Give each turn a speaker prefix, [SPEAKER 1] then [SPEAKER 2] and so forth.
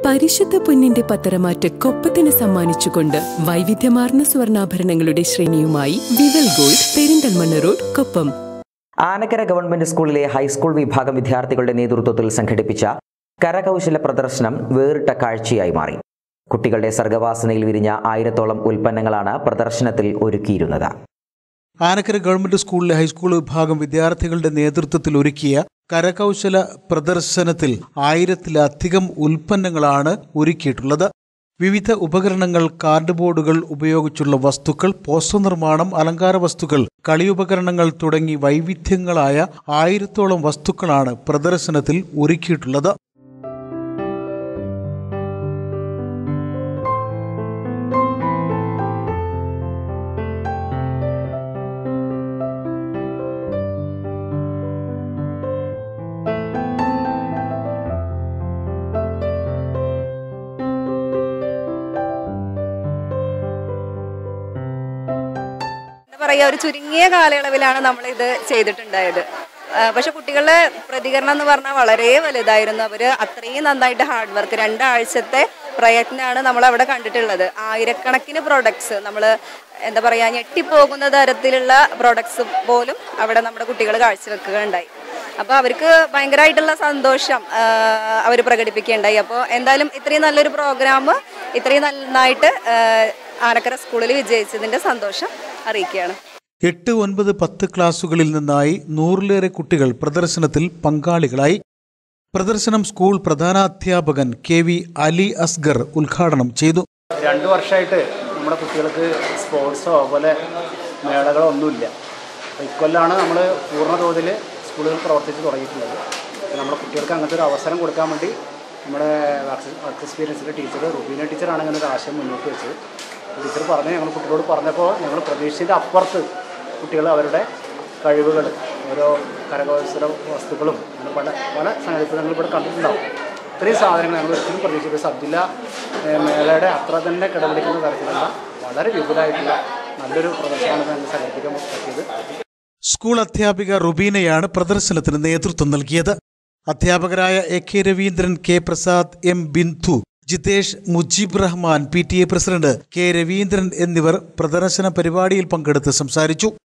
[SPEAKER 1] പരിശുദ്ധ പൊന്നിന്റെ പത്തരമാറ്റ് കൊപ്പത്തിന് സമ്മാനിച്ചുകൊണ്ട് വൈവിധ്യമാർന്ന സ്വർണ്ണാഭരണങ്ങളുടെ ശ്രേണിയുമായി Vival gold Perinthalmanna road Koppam
[SPEAKER 2] Anakkara government സ്കൂളിലെ ഹൈസ്കൂൾ വിഭാഗം വിദ്യാർത്ഥികളുടെ നേതൃത്വത്തിൽ സംഘടിപ്പിച്ച കരകൗശല പ്രദർശനം വേറിട്ട കാഴ്ചയായി മാറി കുട്ടികളുടെ സർഗവാസനയിൽ വിരിഞ്ഞ ആയിരത്തോളം ഉൽപ്പന്നങ്ങളാണ് പ്രദർശനത്തിൽ ഒരുക്കിയിരുന്നത്
[SPEAKER 3] ആനക്കര ഗവൺമെന്റ് സ്കൂളിലെ ഹൈസ്കൂൾ വിഭാഗം വിദ്യാർത്ഥികളുടെ നേതൃത്വത്തിൽ ഒരുക്കിയ കരകൗശല പ്രദർശനത്തിൽ ആയിരത്തിലധികം ഉൽപ്പന്നങ്ങളാണ് ഒരുക്കിയിട്ടുള്ളത് വിവിധ ഉപകരണങ്ങൾ കാർഡ് ബോർഡുകൾ ഉപയോഗിച്ചുള്ള വസ്തുക്കൾ പോസ്റ്റർ നിർമ്മാണം അലങ്കാര വസ്തുക്കൾ കളിയുപകരണങ്ങൾ തുടങ്ങി വൈവിധ്യങ്ങളായ ആയിരത്തോളം വസ്തുക്കളാണ് പ്രദർശനത്തിൽ ഒരുക്കിയിട്ടുള്ളത്
[SPEAKER 4] എന്താ പറയുക ഒരു ചുരുങ്ങിയ കാലയളവിലാണ് നമ്മൾ ഇത് ചെയ്തിട്ടുണ്ടായത് ആ, പക്ഷെ കുട്ടികളുടെ പ്രതികരണം എന്ന് പറഞ്ഞാൽ വളരെ വലുതായിരുന്നു അവർ അത്രയും നന്നായിട്ട് ഹാർഡ് വർക്ക് രണ്ടാഴ്ചത്തെ പ്രയത്നമാണ് നമ്മൾ അവിടെ കണ്ടിട്ടുള്ളത് ആയിരക്കണക്കിന് പ്രോഡക്ട്സ് നമ്മൾ എന്താ പറയുക ഞെട്ടിപ്പോകുന്ന തരത്തിലുള്ള പ്രോഡക്ട്സ് പോലും അവിടെ നമ്മുടെ കുട്ടികൾ കാഴ്ചവെക്കുകയുണ്ടായി അപ്പോൾ അവർക്ക് ഭയങ്കരമായിട്ടുള്ള സന്തോഷം അവർ പ്രകടിപ്പിക്കുകയുണ്ടായി അപ്പോൾ എന്തായാലും ഇത്രയും നല്ലൊരു പ്രോഗ്രാം ഇത്രയും നന്നായിട്ട് ആ, ആനക്കര സ്കൂളിൽ വിജയിച്ചതിൻ്റെ സന്തോഷം അറിയിക്കുകയാണ്
[SPEAKER 3] എട്ട് ഒൻപത് പത്ത് ക്ലാസുകളിൽ നിന്നായി നൂറിലേറെ കുട്ടികൾ പ്രദർശനത്തിൽ പങ്കാളികളായി പ്രദർശനം സ്കൂൾ പ്രധാനാധ്യാപകൻ കെ വി അലി അസ്ഗർ ഉദ്ഘാടനം ചെയ്തു
[SPEAKER 5] രണ്ട് വർഷമായിട്ട് നമ്മുടെ കുട്ടികൾക്ക് സ്പോർട്സോ അതുപോലെ മേളകളോ ഒന്നുമില്ല അപ്പോൾ ഇക്കൊല്ലാണ് നമ്മൾ പൂർണ്ണ തോതിൽ സ്കൂളുകൾ പ്രവർത്തിച്ച് തുടങ്ങിയിട്ടുള്ളത് അപ്പോൾ നമ്മുടെ കുട്ടികൾക്ക് അങ്ങനത്തെ ഒരു അവസരം കൊടുക്കാൻ വേണ്ടി നമ്മുടെ വർക്ക് വർക്ക് എക്സ്പീരിയൻസിൻ്റെ ടീച്ചർ റുബീന ടീച്ചറാണ് അങ്ങനെ ഒരു ആശയം മുന്നോട്ട് വെച്ചത് ടീച്ചർ പറഞ്ഞ് ഞങ്ങൾ കുട്ടികളോട് പറഞ്ഞപ്പോൾ ഞങ്ങൾ പ്രതീക്ഷിച്ചതിൻ്റെ അപ്പുറത്ത് കുട്ടികൾ അവരുടെ കഴിവുകൾ ഓരോ കരകൗശല വസ്തുക്കളും അങ്ങനെ പല പല സംഗതികൾ ഞങ്ങൾ ഇവിടെ കണ്ടിട്ടുണ്ടാവും ഇത്രയും സാധനങ്ങൾ ഞങ്ങൾ ഒരിക്കലും പ്രതീക്ഷിച്ചത് സബ്ജില്ല ഏഹ്, മേളയുടെ അത്ര തന്നെ കിടപിടിക്കുന്ന തരത്തിലുള്ള വളരെ വിപുലമായിട്ടുള്ള നല്ലൊരു പ്രദർശനമാണ് ഞങ്ങൾ സംഘടിപ്പിക്കാൻ പറ്റിയത്
[SPEAKER 3] സ്കൂൾ അധ്യാപിക റുബീനയാണ് പ്രദർശനത്തിന് നേതൃത്വം നൽകിയത് അധ്യാപകരായ A K Raveendran K Prasad M Bindu Jithesh Mujeeb Rahman P T A president K Raveendran എന്നിവർ പ്രദർശന പരിപാടിയിൽ പങ്കെടുത്ത് സംസാരിച്ചു